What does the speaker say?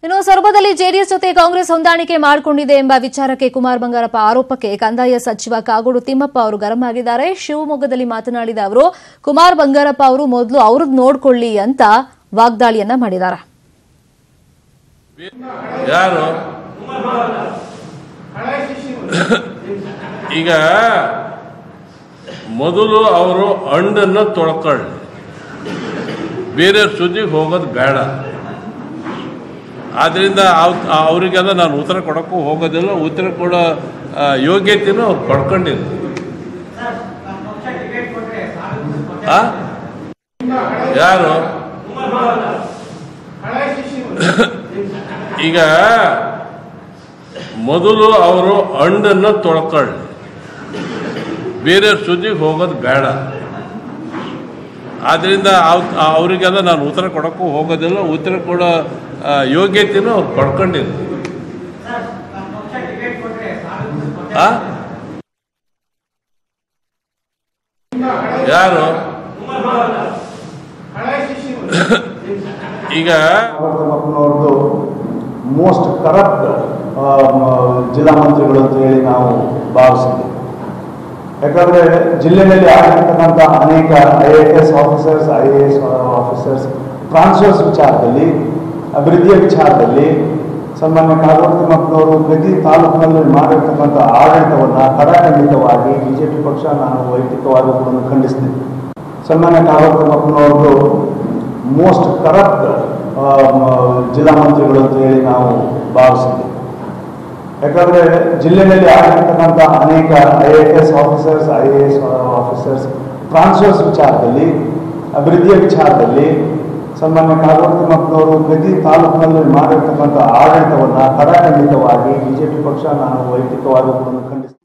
ಇನ್ನು ಸೊರಬದಲ್ಲಿ ಜೆಡಿಎಸ್ ಜೊತೆ ಕಾಂಗ್ರೆಸ್ ಹೊಂದಾಣಿಕೆ ಮಾಡಿಕೊಂಡಿದೆ ಎಂಬ ವಿಚಾರಕ್ಕೆ ಕುಮಾರ್ ಬಂಗಾರಪ್ಪ ಆರೋಪಕ್ಕೆ ಕಂದಾಯ ಸಚಿವ ಕಾಗೋಡು ತಿಮ್ಮಪ್ಪ ಅವರು ಗರಂ ಆಗಿದ್ದಾರೆ ಶಿವಮೊಗ್ಗದಲ್ಲಿ ಮಾತನಾಡಿದ ಅವರು ಕುಮಾರ್ ಬಂಗಾರಪ್ಪ ಅವರು ಮೊದಲು ಅವ್ರದ್ದು ನೋಡ್ಕೊಳ್ಳಿ ಅಂತ ವಾಗ್ದಾಳಿಯನ್ನ ಮಾಡಿದ್ದಾರೆ ಯಾರು ಈಗ ಮೊದಲು ಅವರು ಹಣ್ಣನ್ನು ತೊಳ್ಕೊಳ್ಳಿ ಬೇರೆ ಸುದ್ದಿಗೆ ಹೋಗೋದು ಬೇಡ ಆದ್ದರಿಂದ ಅವ್- ಅವರಿಗೆಲ್ಲ ನಾನು ಉತ್ತರ ಕೊಡೋಕ್ಕೂ ಹೋಗೋದಿಲ್ಲ ಉತ್ತರ ಕೊಡೋ ಆ, ಯೋಗ್ಯತೆನೂ ಅವ್ರು ಪಡ್ಕೊಂಡಿಲ್ಲ ಆ? ಯಾರು ಈಗ ಮೊದಲು ಅವರು ಹಣ್ಣನ್ನು ತೊಳ್ಕೊಳ್ಳಿ ಬೇರೆ ಸುದ್ದಿಗೆ ಹೋಗೋದು ಬೇಡ ಆದ್ದರಿಂದ ಅವ್- ಅವರಿಗೆಲ್ಲ ನಾನು ಉತ್ತರ ಕೊಡೋಕ್ಕೂ ಹೋಗೋದಿಲ್ಲ ಉತ್ತರ ಕೊಡೋ ಆ, ಯೋಗ್ಯತೆನೂ ಅವ್ರು ಪಡ್ಕೊಂಡಿಲ್ಲ ಆ? ಯಾರು ಈಗ ಮಕ್ಕಳವ್ರದ್ದು ಮೋಸ್ಟ್ ಕರಪ್ಟ್ ಜಿಲ್ಲಾ ಮಂತ್ರಿಗಳು ಅಂತ ಹೇಳಿ ನಾವು ಭಾವಿಸಿದ್ವಿ ಯಾಕಂದ್ರೆ ಜಿಲ್ಲೆಯಲ್ಲಿ ಆಗಿರ್ತಕ್ಕಂಥ ಅನೇಕ I A S officers I A S officers transfers ವಿಚಾರದಲ್ಲಿ ಅಭಿವೃದ್ಧಿಯ ವಿಚಾರದಲ್ಲಿ ಸನ್ಮಾನ್ಯ ಕಾಗೋಡು ತಿಮ್ಮಪ್ಪನವರು ಪ್ರತಿ ತಾಲೂಕಿನಲ್ಲಿ ಮಾಡಿರ್ತಕ್ಕಂಥ ಆಡಳಿತವನ್ನು ಕಡಖಂಡಿತವಾಗಿ ಬಿಜೆಪಿ ಪಕ್ಷ ನಾನು ವೈಯಕ್ತಿಕವಾಗಿ ಕೂಡ ಖಂಡಿಸ್ತೀನಿ ಸನ್ಮಾನ್ಯ ಕಾಗೋಡು ತಿಮ್ಮಪ್ಪನವ್ರದ್ದು ಮೋಸ್ಟ್ ಕರಪ್ಟ್ ಜಿಲ್ಲಾ ಮಂತ್ರಿಗಳು ಅಂತ ಹೇಳಿ ನಾವು ಭಾವಿಸಿದ್ವಿ ಯಾಕಂದ್ರೆ ಜಿಲ್ಲೆಯಲ್ಲಿ ಆಗಿರ್ತಕ್ಕಂಥ ಅನೇಕ I A S officers I A S officers transfers ವಿಚಾರದಲ್ಲಿ ಅಭಿವೃದ್ಧಿಯ ವಿಚಾರದಲ್ಲಿ ಸನ್ಮಾನ್ಯ ಕಾಗೋಡು ತಿಮ್ಮಪ್ಪನವರು ಪ್ರತಿ ತಾಲೂಕಿನಲ್ಲಿ ಮಾಡಿರ್ತಕ್ಕಂಥ ಆಡಳಿತವನ್ನು ಕಡಖಂಡಿತವಾಗಿ ಬಿಜೆಪಿ ಪಕ್ಷ ನಾನು ವೈಯಕ್ತಿಕವಾಗಿ ಕೂಡ ಖಂಡಿಸ್ತೀನಿ